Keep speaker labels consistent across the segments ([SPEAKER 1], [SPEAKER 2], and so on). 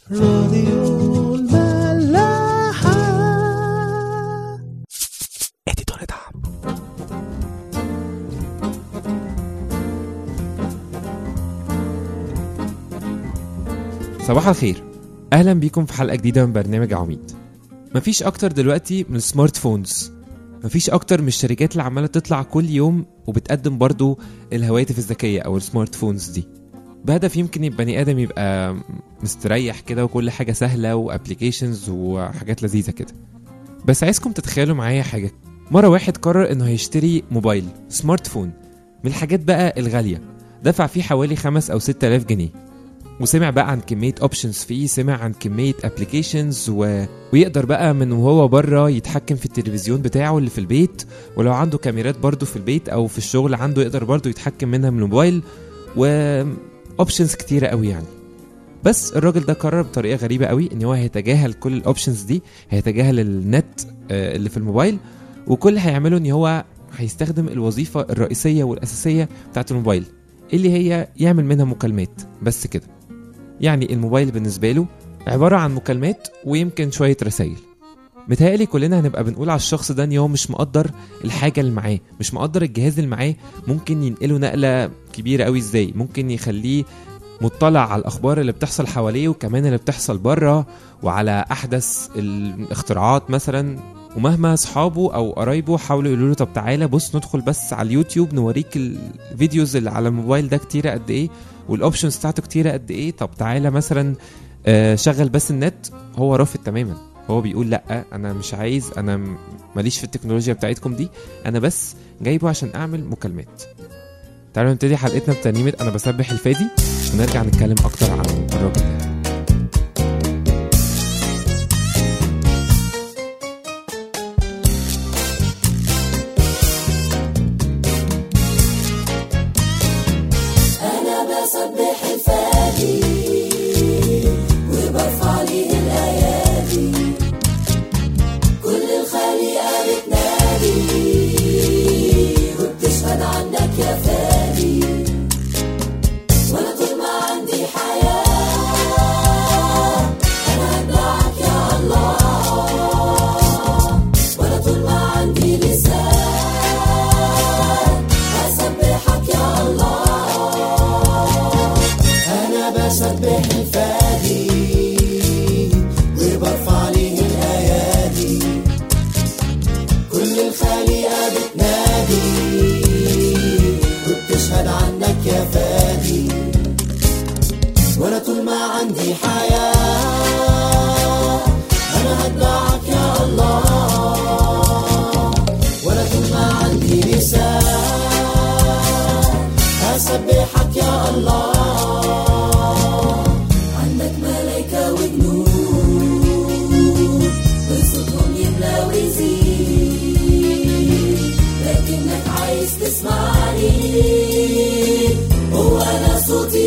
[SPEAKER 1] راديو الملاحة اديتور دعم
[SPEAKER 2] صباح الخير اهلا بيكم في حلقه جديده من برنامج عميد مفيش اكتر دلوقتي من السمارت فونز مفيش اكتر من الشركات اللي عماله تطلع كل يوم وبتقدم برضو الهواتف الذكيه او السمارت فونز دي بهدف يمكن البني ادم يبقى مستريح كده وكل حاجه سهله وابلكيشنز وحاجات لذيذه كده بس عايزكم تتخيلوا معايا حاجه مره واحد قرر انه هيشتري موبايل سمارت فون من الحاجات بقى الغاليه دفع فيه حوالي خمس او ست آلاف جنيه وسمع بقى عن كمية اوبشنز فيه سمع عن كمية ابلكيشنز و... ويقدر بقى من وهو بره يتحكم في التلفزيون بتاعه اللي في البيت ولو عنده كاميرات برضه في البيت او في الشغل عنده يقدر برضه يتحكم منها من الموبايل و اوبشنز كتيرة قوي يعني بس الراجل ده قرر بطريقة غريبة قوي ان هو هيتجاهل كل الاوبشنز دي هيتجاهل النت آه، اللي في الموبايل وكل اللي هيعمله ان هو هيستخدم الوظيفة الرئيسية والأساسية بتاعت الموبايل اللي هي يعمل منها مكالمات بس كده يعني الموبايل بالنسبة له عبارة عن مكالمات ويمكن شوية رسائل متهيألي كلنا هنبقى بنقول على الشخص ده ان هو مش مقدر الحاجة اللي معاه مش مقدر الجهاز اللي معاه ممكن ينقله نقلة كبيرة قوي ازاي ممكن يخليه مطلع على الاخبار اللي بتحصل حواليه وكمان اللي بتحصل بره وعلى احدث الاختراعات مثلا ومهما اصحابه او قرايبه حاولوا يقولوا له طب تعالى بص ندخل بس على اليوتيوب نوريك الفيديوز اللي على الموبايل ده كتيره قد ايه والاوبشنز بتاعته كتيره قد ايه طب تعالى مثلا آه، شغل بس النت هو رافض تماما هو بيقول لا انا مش عايز انا م- ماليش في التكنولوجيا بتاعتكم دي انا بس جايبه عشان اعمل مكالمات تعالوا نبتدي حلقتنا بترنيمه انا بسبح الفادي ونرجع نتكلم اكتر عن الراجل ده
[SPEAKER 3] أنا بسبح الفادي وبرفع ليه الأيادي كل الخليقة بتنادي وبتشهد عنك يا فادي وأنا طول ما عندي حياة أنا هتبعك يا الله وأنا طول ما عندي لسان هسبحك يا الله
[SPEAKER 1] أنا بسبح الفادي وبرفع ليه الأيادي كل الخليقة بتنادي وبتشهد عنك يا فادي وأنا طول ما عندي حياة أنا هتبعك يا الله وأنا طول ما عندي لسان هسبحك يا الله
[SPEAKER 3] عندك ملايكة وجنود وصوتهم يملى ويزيد لكنك عايز تسمعني هو أنا صوتي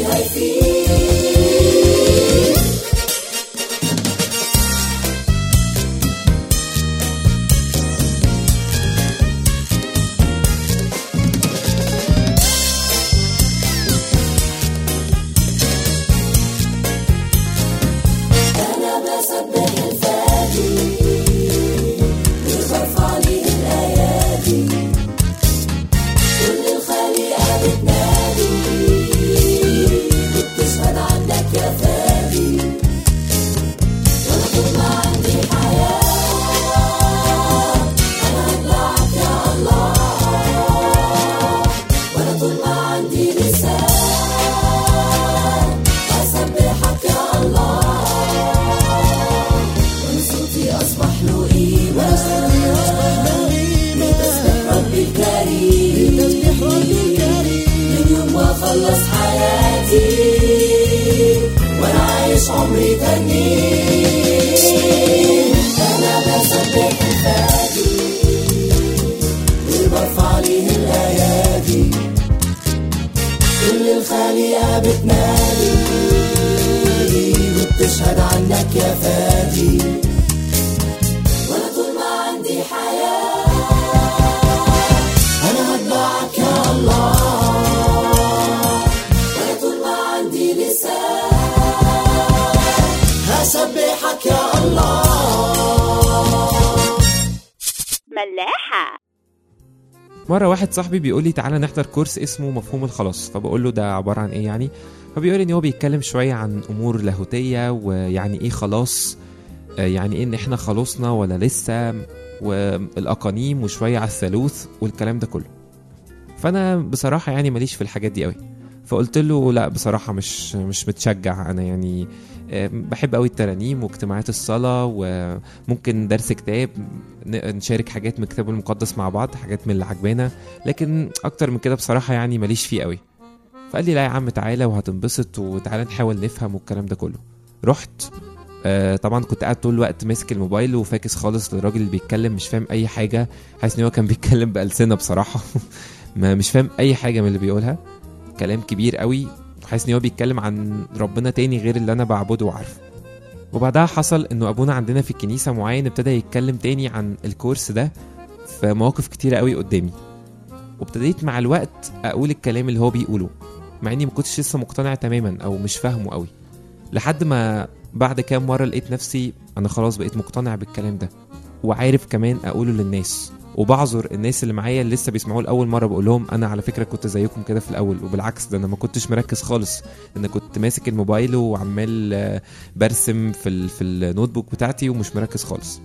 [SPEAKER 3] هيفيد أنا بسبح الفادي وبرفع ليه الأيادي كل الخليقة بتنادي وبتشهد عنك يا فادي وأنا طول ما عندي حياة أنا هتبعك يا الله وأنا طول ما عندي لسان هسبحك يا الله وصوتي أصبح له قيمة بتسبح ربي الكريم من يوم ما خلص حياتي وأنا عايش عمري تاني أنا بسبح الفادي
[SPEAKER 1] وبرفع ليه الأيادي كل الخليقة بتنادي وبتشهد عنك يا فادي
[SPEAKER 3] وأنا طول ما عندي حياة
[SPEAKER 1] أنا هتبعك يا الله
[SPEAKER 3] وأنا طول ما عندي لسان
[SPEAKER 2] مره واحد صاحبي بيقول لي تعالى نحضر كورس اسمه مفهوم الخلاص فبقول له ده عباره عن ايه يعني فبيقول ان هو بيتكلم شويه عن امور لاهوتيه ويعني ايه خلاص آه، يعني ايه ان احنا خلصنا ولا لسه والاقانيم وشويه على الثالوث والكلام ده كله فانا بصراحه يعني ماليش في الحاجات دي قوي فقلت له لا بصراحه مش مش متشجع انا يعني آه، بحب قوي الترانيم واجتماعات الصلاه وممكن درس كتاب ن- نشارك حاجات من الكتاب المقدس مع بعض حاجات من اللي عجبانا لكن اكتر من كده بصراحه يعني ماليش فيه قوي فقال لي لا يا عم تعالى وهتنبسط وتعالى نحاول نفهم والكلام ده كله رحت آه طبعا كنت قاعد طول الوقت ماسك الموبايل وفاكس خالص للراجل اللي بيتكلم مش فاهم اي حاجه حاسس ان هو كان بيتكلم بألسنة بصراحه ما مش فاهم اي حاجه من اللي بيقولها كلام كبير قوي حاسس ان هو بيتكلم عن ربنا تاني غير اللي انا بعبده وعارفه وبعدها حصل انه ابونا عندنا في الكنيسه معين ابتدى يتكلم تاني عن الكورس ده في مواقف كتيره قوي قدامي وابتديت مع الوقت اقول الكلام اللي هو بيقوله مع اني ما كنتش لسه مقتنع تماما او مش فاهمه قوي لحد ما بعد كام مره لقيت نفسي انا خلاص بقيت مقتنع بالكلام ده وعارف كمان اقوله للناس وبعذر الناس اللي معايا اللي لسه بيسمعوه لاول مره بقول لهم انا على فكره كنت زيكم كده في الاول وبالعكس ده انا ما كنتش مركز خالص انا كنت ماسك الموبايل وعمال آه، برسم في ال في النوت بوك بتاعتي ومش مركز خالص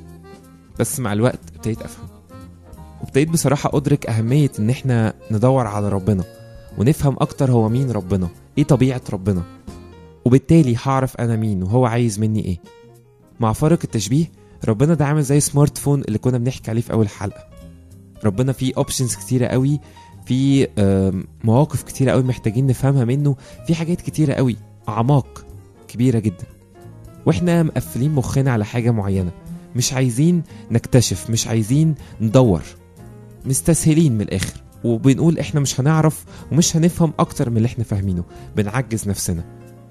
[SPEAKER 2] بس مع الوقت ابتديت افهم وابتديت بصراحه ادرك اهميه ان احنا ندور على ربنا ونفهم اكتر هو مين ربنا ايه طبيعه ربنا وبالتالي هعرف انا مين وهو عايز مني ايه مع فارق التشبيه ربنا ده عامل زي سمارت فون اللي كنا بنحكي عليه في اول حلقه ربنا فيه اوبشنز كتيره قوي في آم، مواقف كتيره قوي محتاجين نفهمها منه في حاجات كتيره قوي اعماق كبيره جدا واحنا مقفلين مخنا على حاجه معينه مش عايزين نكتشف مش عايزين ندور مستسهلين من الاخر وبنقول احنا مش هنعرف ومش هنفهم اكتر من اللي احنا فاهمينه بنعجز نفسنا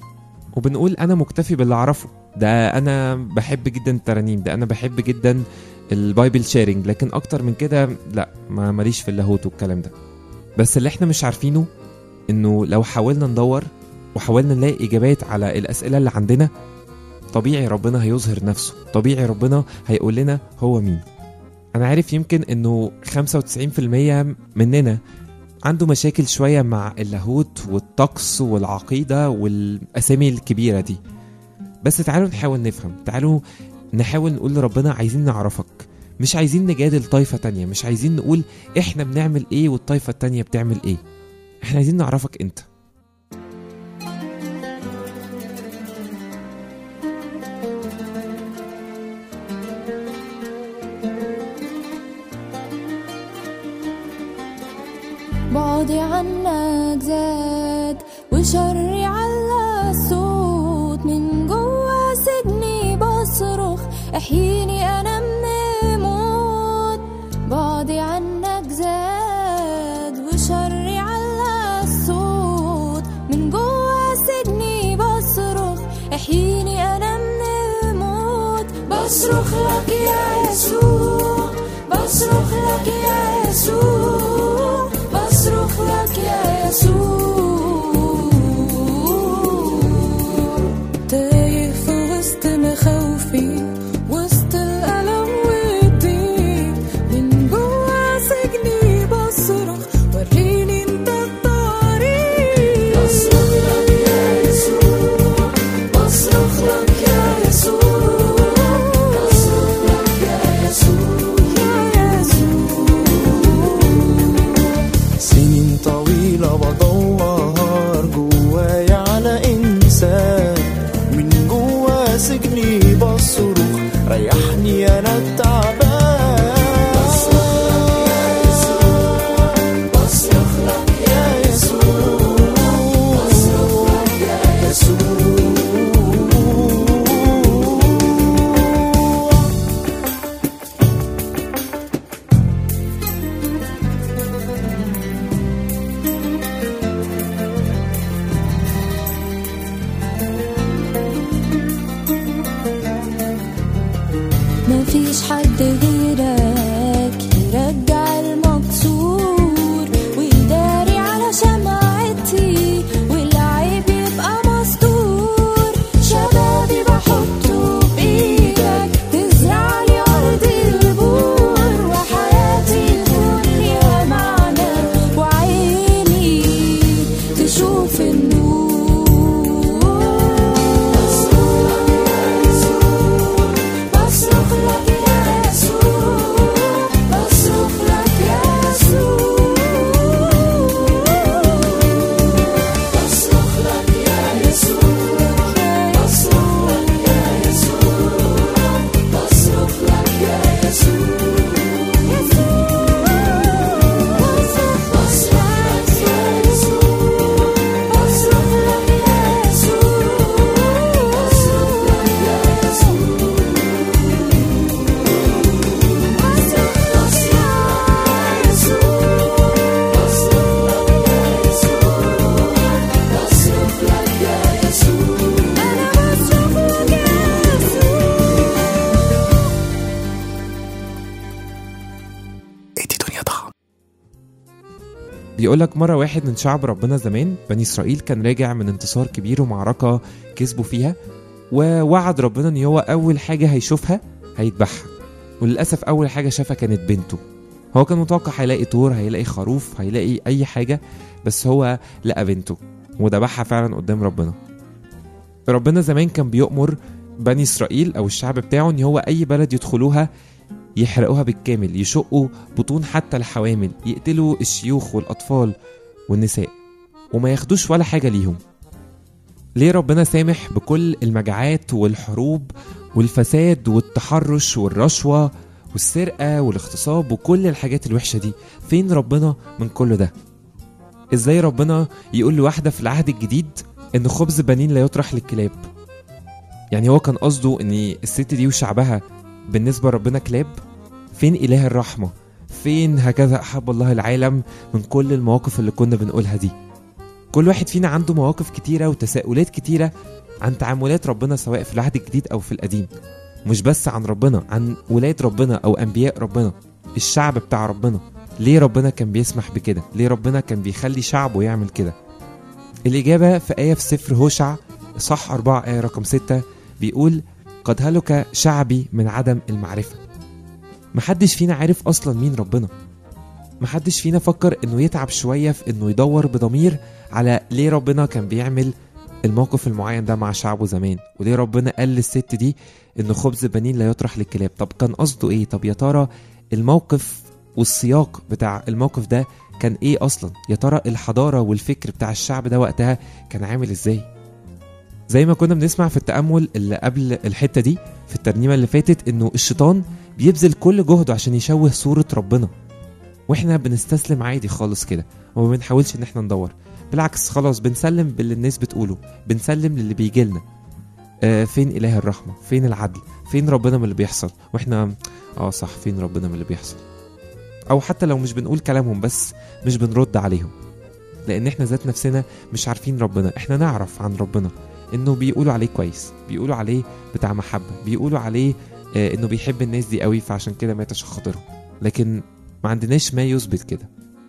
[SPEAKER 2] وبنقول انا مكتفي باللي اعرفه ده انا بحب جدا الترانيم ده انا بحب جدا البايبل شيرنج لكن اكتر من كده لا ما ماليش في اللاهوت والكلام ده بس اللي احنا مش عارفينه انه لو حاولنا ندور وحاولنا نلاقي اجابات على الاسئله اللي عندنا طبيعي ربنا هيظهر نفسه طبيعي ربنا هيقول لنا هو مين انا عارف يمكن انه 95% مننا عنده مشاكل شوية مع اللاهوت والطقس والعقيدة والأسامي الكبيرة دي بس تعالوا نحاول نفهم تعالوا نحاول نقول لربنا عايزين نعرفك مش عايزين نجادل طائفة تانية مش عايزين نقول احنا بنعمل ايه والطائفة التانية بتعمل ايه احنا عايزين نعرفك انت
[SPEAKER 4] بعدي عنك زاد وشري على الصوت من جوا سجني بصرخ احييني انا من الموت بعدي عنك زاد وشري على الصوت من جوا سجني بصرخ احييني انا من الموت بصرخ لك يا يسوع بصرخ لك يا يسوع بصرخ لك يا يسوع تايه في وسط مخاوفي وسط الألم والضيق من جوا سجني بصرخ وريني انت الطريق بصرخ لك يا يسوع بصرخ لك يا يسوع بصرخ لك يا يسوع يا يسوع
[SPEAKER 1] سنين طويلة بدور جوايا على إنسان من جوا سجني بصرخ ريحني أنا التعبان بصرخ لك يا يسوع بصرخ لك يا يسوع
[SPEAKER 4] مفيش حد غيرك يرجع المكسور ويداري على شمعتي والعيب يبقى مستور شبابي بحطه بإيدك تزرع لي أرض البور وحياتي يكون ليها معنى
[SPEAKER 2] بيقولك مرة واحد من شعب ربنا زمان بني إسرائيل كان راجع من انتصار كبير ومعركة كسبوا فيها ووعد ربنا إن هو أول حاجة هيشوفها هيذبحها وللأسف أول حاجة شافها كانت بنته هو كان متوقع هيلاقي طور هيلاقي خروف هيلاقي أي حاجة بس هو لقى بنته وذبحها فعلا قدام ربنا ربنا زمان كان بيؤمر بني إسرائيل أو الشعب بتاعه إن هو أي بلد يدخلوها يحرقوها بالكامل يشقوا بطون حتى الحوامل يقتلوا الشيوخ والأطفال والنساء وما ياخدوش ولا حاجة ليهم ليه ربنا سامح بكل المجاعات والحروب والفساد والتحرش والرشوة والسرقة والاغتصاب وكل الحاجات الوحشة دي فين ربنا من كل ده ازاي ربنا يقول لواحدة في العهد الجديد ان خبز بنين لا يطرح للكلاب يعني هو كان قصده ان الست دي وشعبها بالنسبة لربنا كلاب فين إله الرحمة فين هكذا أحب الله العالم من كل المواقف اللي كنا بنقولها دي كل واحد فينا عنده مواقف كتيرة وتساؤلات كتيرة عن تعاملات ربنا سواء في العهد الجديد أو في القديم مش بس عن ربنا عن ولاد ربنا أو أنبياء ربنا الشعب بتاع ربنا ليه ربنا كان بيسمح بكده ليه ربنا كان بيخلي شعبه يعمل كده الإجابة في آية في سفر هوشع صح أربعة آية رقم ستة بيقول قد هلك شعبي من عدم المعرفة محدش فينا عارف أصلا مين ربنا محدش فينا فكر إنه يتعب شوية في إنه يدور بضمير على ليه ربنا كان بيعمل الموقف المعين ده مع شعبه زمان وليه ربنا قال للست دي إن خبز بنين لا يطرح للكلاب طب كان قصده إيه طب يا ترى الموقف والسياق بتاع الموقف ده كان إيه أصلا يا ترى الحضارة والفكر بتاع الشعب ده وقتها كان عامل إزاي زي ما كنا بنسمع في التأمل اللي قبل الحتة دي في الترنيمة اللي فاتت إنه الشيطان بيبذل كل جهده عشان يشوه صورة ربنا واحنا بنستسلم عادي خالص كده وما بنحاولش ان احنا ندور بالعكس خلاص بنسلم باللي الناس بتقوله بنسلم للي بيجي لنا آه فين اله الرحمه فين العدل فين ربنا من اللي بيحصل واحنا اه صح فين ربنا من اللي بيحصل او حتى لو مش بنقول كلامهم بس مش بنرد عليهم لان احنا ذات نفسنا مش عارفين ربنا احنا نعرف عن ربنا انه بيقولوا عليه كويس بيقولوا عليه بتاع محبه بيقولوا عليه آه انه بيحب الناس دي قوي فعشان كده مات عشان خاطرهم لكن ما عندناش ما يثبت كده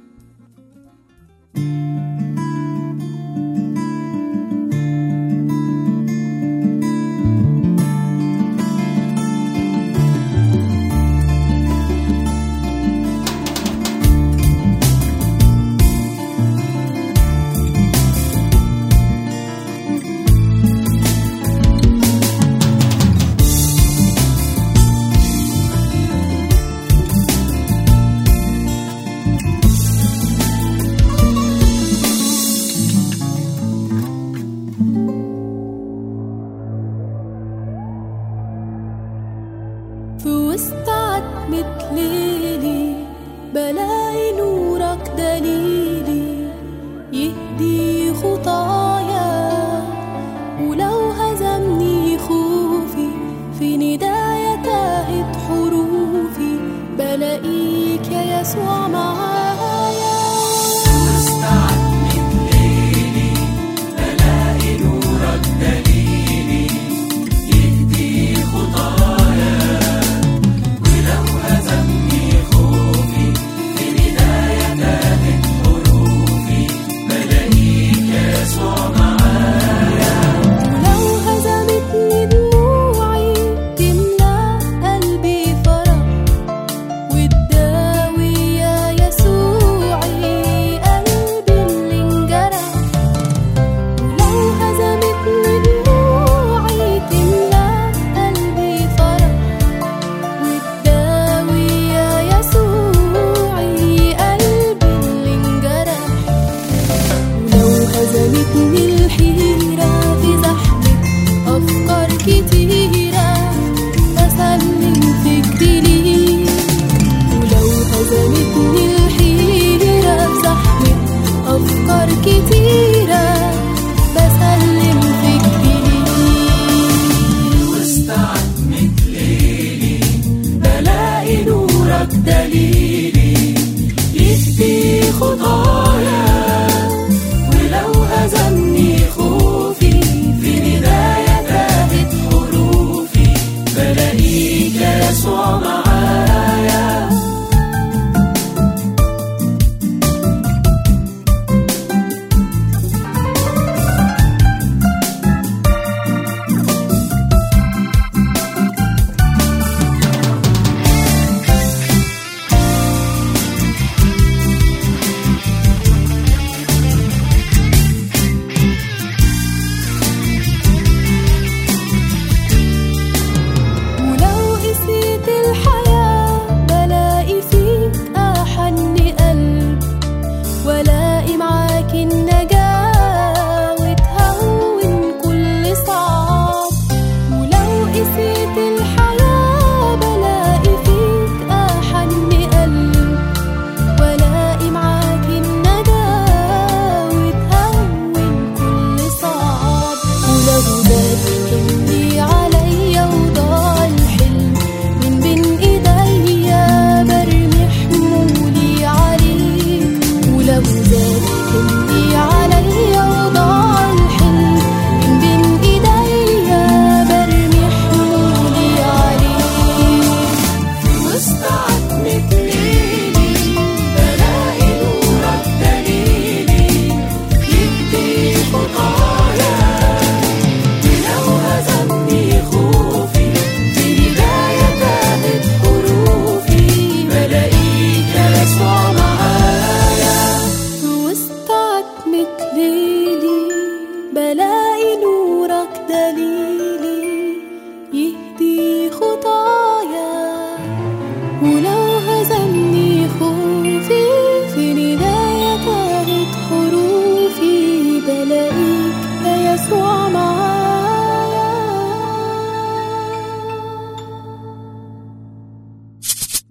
[SPEAKER 4] في وسط عتمة ليلي بلاقي نورك دليلي يهدي خطايا ولو هزمني خوفي في نداية تاهت حروفي بلاقيك يا يسوع معايا ولو هزمتني دموعي تملأ قلبي فرح وتداوي يا يسوعي قلبي اللي انجرح ولو هزمتني دموعي تملأ قلبي فرح وتداوي يا يسوعي قلبي اللي انجرح ولو هزمتني الحيرة في زحمة أفكار كتيرة بسلم فكري ليك ولو هزمتني الحيرة في زحمة أفكار كتيرة بسلم فكري ليك
[SPEAKER 1] بلاقي نورك دليلي يهدي خطايا ولو هزمني خوفي في نداية تاهت حروفي بلاقيك يا يسوع معايا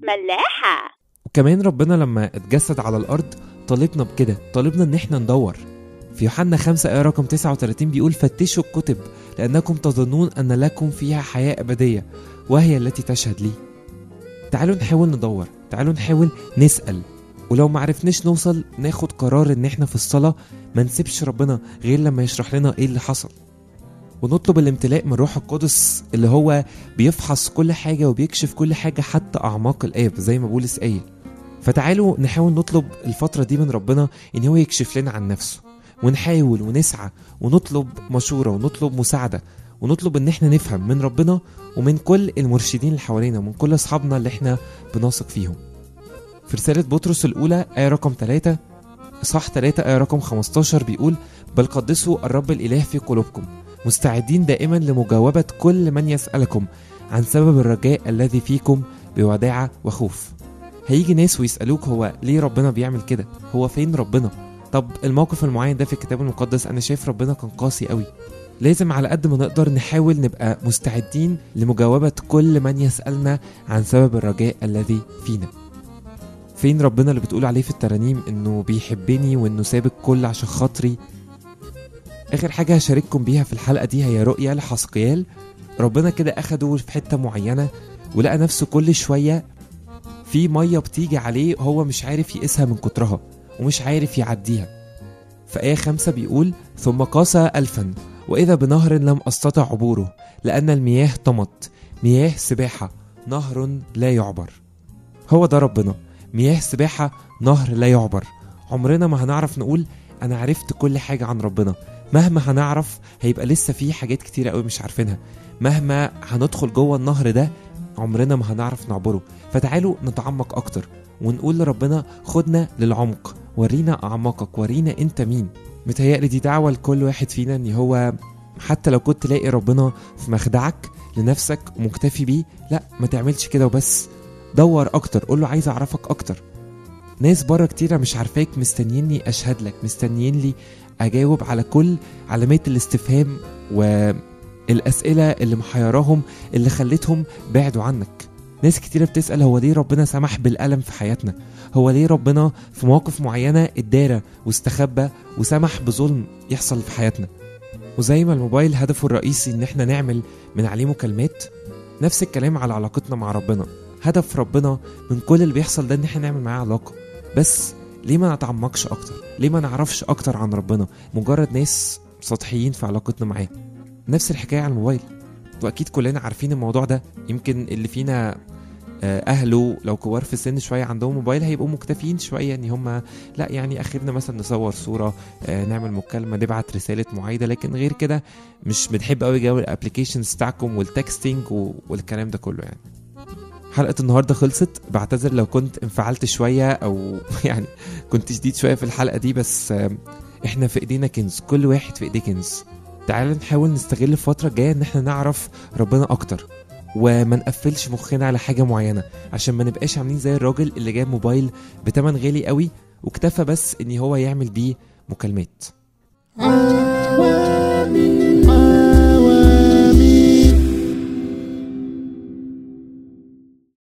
[SPEAKER 5] فلاحة
[SPEAKER 2] وكمان ربنا لما اتجسد على الارض طالبنا بكده طالبنا ان احنا ندور في يوحنا 5 آية رقم 39 بيقول فتشوا الكتب لأنكم تظنون أن لكم فيها حياة أبدية وهي التي تشهد لي تعالوا نحاول ندور تعالوا نحاول نسأل ولو ما عرفناش نوصل ناخد قرار ان احنا في الصلاة ما نسيبش ربنا غير لما يشرح لنا ايه اللي حصل ونطلب الامتلاء من روح القدس اللي هو بيفحص كل حاجة وبيكشف كل حاجة حتى أعماق الآب زي ما بولس قايل فتعالوا نحاول نطلب الفترة دي من ربنا إن هو يكشف لنا عن نفسه ونحاول ونسعى ونطلب مشورة ونطلب مساعدة ونطلب إن إحنا نفهم من ربنا ومن كل المرشدين اللي حوالينا ومن كل أصحابنا اللي إحنا بنثق فيهم في رسالة بطرس الأولى آية رقم 3 إصحاح 3 آية رقم 15 بيقول بل قدسوا الرب الإله في قلوبكم مستعدين دائما لمجاوبة كل من يسألكم عن سبب الرجاء الذي فيكم بوداعة وخوف هيجي ناس ويسألوك هو ليه ربنا بيعمل كده هو فين ربنا طب الموقف المعين ده في الكتاب المقدس أنا شايف ربنا كان قاسي قوي لازم على قد ما نقدر نحاول نبقى مستعدين لمجاوبة كل من يسألنا عن سبب الرجاء الذي فينا فين ربنا اللي بتقول عليه في الترانيم انه بيحبني وانه ساب الكل عشان خاطري اخر حاجه هشارككم بيها في الحلقه دي هي رؤيه لحسقيال ربنا كده اخده في حته معينه ولقى نفسه كل شويه في ميه بتيجي عليه هو مش عارف يقيسها من كترها ومش عارف يعديها في آية خمسة بيقول ثم قاس ألفا وإذا بنهر لم أستطع عبوره لأن المياه طمت مياه سباحة نهر لا يعبر هو ده ربنا مياه سباحة نهر لا يعبر عمرنا ما هنعرف نقول أنا عرفت كل حاجة عن ربنا مهما هنعرف هيبقى لسه في حاجات كتيرة قوي مش عارفينها مهما هندخل جوه النهر ده عمرنا ما هنعرف نعبره فتعالوا نتعمق أكتر ونقول لربنا خدنا للعمق ورينا أعماقك ورينا أنت مين متهيألي دي دعوة لكل واحد فينا إن هو حتى لو كنت لاقي ربنا في مخدعك لنفسك ومكتفي بيه لا ما تعملش كده وبس دور اكتر قول له عايز اعرفك اكتر ناس بره كتيره مش عارفاك مستنيني اشهد لك مستنيين لي اجاوب على كل علامات الاستفهام والاسئله اللي محيراهم اللي خلتهم بعدوا عنك ناس كتيره بتسال هو ليه ربنا سمح بالالم في حياتنا هو ليه ربنا في مواقف معينه ادارى واستخبى وسمح بظلم يحصل في حياتنا وزي ما الموبايل هدفه الرئيسي ان احنا نعمل من عليه مكالمات نفس الكلام على علاقتنا مع ربنا هدف ربنا من كل اللي بيحصل ده ان احنا نعمل معاه علاقه بس ليه ما نتعمقش اكتر ليه ما نعرفش اكتر عن ربنا مجرد ناس سطحيين في علاقتنا معاه نفس الحكايه على الموبايل واكيد كلنا عارفين الموضوع ده يمكن اللي فينا آه، اهله لو كبار في السن شويه عندهم موبايل هيبقوا مكتفيين شويه ان هم لا يعني اخرنا مثلا نصور صوره آه، نعمل مكالمه نبعت رساله معايده لكن غير كده مش بنحب قوي جو الابلكيشنز بتاعكم والتكستنج و- والكلام ده كله يعني حلقة النهاردة خلصت بعتذر لو كنت انفعلت شوية أو يعني كنت شديد شوية في الحلقة دي بس آم، احنا في ايدينا كنز كل واحد في ايديه كنز تعال نحاول نستغل الفترة الجاية ان احنا نعرف ربنا اكتر وما نقفلش مخنا على حاجة معينة عشان ما نبقاش عاملين زي الراجل اللي جاب موبايل بتمن غالي قوي واكتفى بس ان هو يعمل بيه مكالمات
[SPEAKER 1] عوامي